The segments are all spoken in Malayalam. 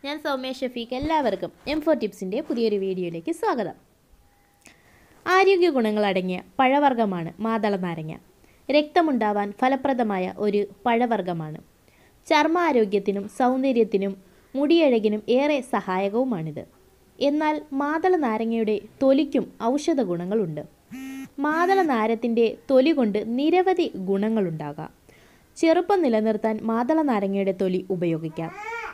ഞാൻ സൗമ്യ ഷഫീഖ് എല്ലാവർക്കും എം ഫോർ ടിപ്സിൻ്റെ പുതിയൊരു വീഡിയോയിലേക്ക് സ്വാഗതം ആരോഗ്യ ഗുണങ്ങളടങ്ങിയ പഴവർഗ്ഗമാണ് മാതള നാരങ്ങ രക്തമുണ്ടാവാൻ ഫലപ്രദമായ ഒരു പഴവർഗ്ഗമാണ് ചർമ്മാരോഗ്യത്തിനും സൗന്ദര്യത്തിനും മുടിയഴകിനും ഏറെ സഹായകവുമാണിത് എന്നാൽ മാതള നാരങ്ങയുടെ തൊലിക്കും ഔഷധ ഗുണങ്ങളുണ്ട് മാതള നാരത്തിൻ്റെ തൊലി കൊണ്ട് നിരവധി ഗുണങ്ങളുണ്ടാകാം ചെറുപ്പം നിലനിർത്താൻ മാതള നാരങ്ങയുടെ തൊലി ഉപയോഗിക്കാം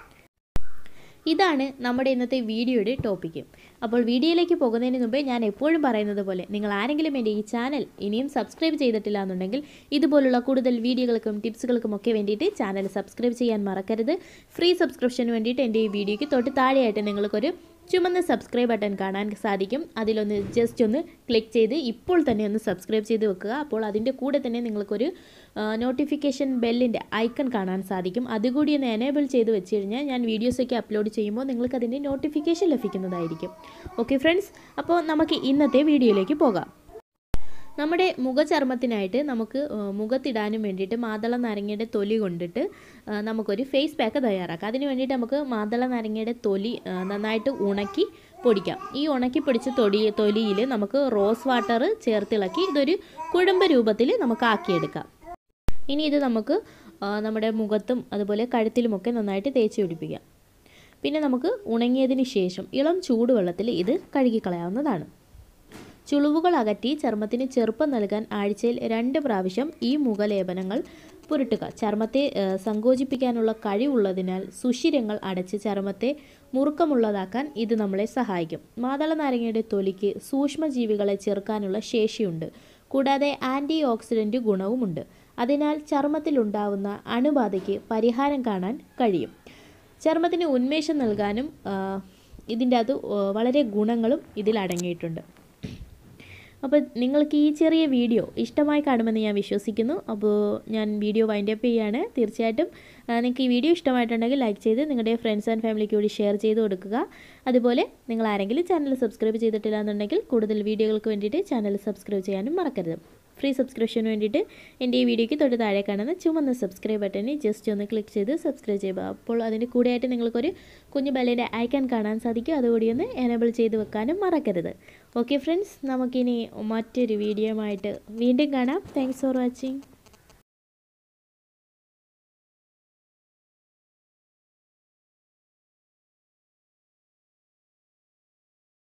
ഇതാണ് നമ്മുടെ ഇന്നത്തെ വീഡിയോയുടെ ടോപ്പിക്ക് അപ്പോൾ വീഡിയോയിലേക്ക് പോകുന്നതിന് മുമ്പേ ഞാൻ എപ്പോഴും പറയുന്നത് പോലെ നിങ്ങൾ ആരെങ്കിലും എൻ്റെ ഈ ചാനൽ ഇനിയും സബ്സ്ക്രൈബ് ചെയ്തിട്ടില്ല എന്നുണ്ടെങ്കിൽ ഇതുപോലുള്ള കൂടുതൽ വീഡിയോകൾക്കും ടിപ്സുകൾക്കും ഒക്കെ വേണ്ടിയിട്ട് ചാനൽ സബ്സ്ക്രൈബ് ചെയ്യാൻ മറക്കരുത് ഫ്രീ സബ്സ്ക്രിപ്ഷന് വേണ്ടിയിട്ട് എൻ്റെ ഈ വീഡിയോയ്ക്ക് തൊട്ട് താഴെയായിട്ട് നിങ്ങൾക്കൊരു ചുമന്ന സബ്സ്ക്രൈബ് ബട്ടൺ കാണാൻ സാധിക്കും അതിലൊന്ന് ജസ്റ്റ് ഒന്ന് ക്ലിക്ക് ചെയ്ത് ഇപ്പോൾ തന്നെ ഒന്ന് സബ്സ്ക്രൈബ് ചെയ്ത് വെക്കുക അപ്പോൾ അതിൻ്റെ കൂടെ തന്നെ നിങ്ങൾക്കൊരു നോട്ടിഫിക്കേഷൻ ബെല്ലിൻ്റെ ഐക്കൺ കാണാൻ സാധിക്കും അതുകൂടി ഒന്ന് എനേബിൾ ചെയ്ത് വെച്ച് കഴിഞ്ഞാൽ ഞാൻ വീഡിയോസൊക്കെ അപ്ലോഡ് ചെയ്യുമ്പോൾ നിങ്ങൾക്ക് അതിൻ്റെ നോട്ടിഫിക്കേഷൻ ലഭിക്കുന്നതായിരിക്കും ഓക്കെ ഫ്രണ്ട്സ് അപ്പോൾ നമുക്ക് ഇന്നത്തെ വീഡിയോയിലേക്ക് പോകാം നമ്മുടെ മുഖചർമ്മത്തിനായിട്ട് നമുക്ക് ആ, മുഖത്തിടാനും വേണ്ടിയിട്ട് മാതള നാരങ്ങയുടെ തൊലി കൊണ്ടിട്ട് ആ, നമുക്കൊരു ഫേസ് പാക്ക് തയ്യാറാക്കാം അതിന് വേണ്ടിയിട്ട് നമുക്ക് മാതള നാരങ്ങയുടെ തൊലി ആ, നന്നായിട്ട് ഉണക്കി പൊടിക്കാം ഈ ഉണക്കി പൊടിച്ച തൊടി തൊലിയിൽ നമുക്ക് റോസ് വാട്ടർ ചേർത്തിളക്കി ഇതൊരു കുഴമ്പ് രൂപത്തിൽ നമുക്ക് ആക്കിയെടുക്കാം ഇനി ഇത് നമുക്ക് ആ, നമ്മുടെ മുഖത്തും അതുപോലെ കഴുത്തിലുമൊക്കെ നന്നായിട്ട് തേച്ച് പിടിപ്പിക്കാം പിന്നെ നമുക്ക് ഉണങ്ങിയതിന് ശേഷം ഇളം ചൂടുവെള്ളത്തിൽ ഇത് കഴുകിക്കളയാവുന്നതാണ് ചുളിവുകൾ അകറ്റി ചർമ്മത്തിന് ചെറുപ്പം നൽകാൻ ആഴ്ചയിൽ രണ്ട് പ്രാവശ്യം ഈ മുഖലേപനങ്ങൾ പുരട്ടുക ചർമ്മത്തെ ആ, സങ്കോചിപ്പിക്കാനുള്ള കഴിവുള്ളതിനാൽ സുഷിരങ്ങൾ അടച്ച് ചർമ്മത്തെ മുറുക്കമുള്ളതാക്കാൻ ഇത് നമ്മളെ സഹായിക്കും മാതള നാരങ്ങയുടെ തൊലിക്ക് സൂക്ഷ്മജീവികളെ ചെറുക്കാനുള്ള ശേഷിയുണ്ട് കൂടാതെ ആൻറ്റി ഓക്സിഡൻറ്റ് ഗുണവുമുണ്ട് അതിനാൽ ചർമ്മത്തിലുണ്ടാവുന്ന അണുബാധയ്ക്ക് പരിഹാരം കാണാൻ കഴിയും ചർമ്മത്തിന് ഉന്മേഷം നൽകാനും ആ, ഇതിൻ്റെ അത് ആ, വളരെ ഗുണങ്ങളും ഇതിൽ അടങ്ങിയിട്ടുണ്ട് അപ്പോൾ നിങ്ങൾക്ക് ഈ ചെറിയ വീഡിയോ ഇഷ്ടമായി കാണുമെന്ന് ഞാൻ വിശ്വസിക്കുന്നു അപ്പോൾ ഞാൻ വീഡിയോ വൈൻഡ് അപ്പ് ചെയ്യാണ് തീർച്ചയായിട്ടും ആ, നിങ്ങൾക്ക് ഈ വീഡിയോ ഇഷ്ടമായിട്ടുണ്ടെങ്കിൽ ലൈക്ക് ചെയ്ത് നിങ്ങളുടെ ഫ്രണ്ട്സ് ആൻഡ് ഫാമിലിക്ക് കൂടി ഷെയർ ചെയ്ത് കൊടുക്കുക അതുപോലെ നിങ്ങൾ ആരെങ്കിലും ചാനൽ സബ്സ്ക്രൈബ് ചെയ്തിട്ടില്ല എന്നുണ്ടെങ്കിൽ കൂടുതൽ വീഡിയോകൾക്ക് വേണ്ടിയിട്ട് ചാനൽ സബ്സ്ക്രൈബ് ചെയ്യാനും മറക്കരുത് ഫ്രീ സബ്സ്ക്രിപ്ഷന് വേണ്ടിയിട്ട് എൻ്റെ ഈ വീഡിയോയ്ക്ക് തൊട്ട് താഴെ കാണുന്ന ചുമന്ന സബ്സ്ക്രൈബ് ബട്ടണിൽ ജസ്റ്റ് ഒന്ന് ക്ലിക്ക് ചെയ്ത് സബ്സ്ക്രൈബ് ചെയ്യുക അപ്പോൾ അതിൻ്റെ കൂടെയായിട്ട് നിങ്ങൾക്കൊരു കുഞ്ഞു ബെല്ലിൻ്റെ ഐക്കൺ കാണാൻ സാധിക്കും അതുകൂടി ഒന്ന് എനേബിൾ ചെയ്ത് വെക്കാനും മറക്കരുത് ഓക്കെ ഫ്രണ്ട്സ് നമുക്കിനി മറ്റൊരു വീഡിയോ ആയിട്ട് വീണ്ടും കാണാം താങ്ക്സ് ഫോർ വാച്ചിങ്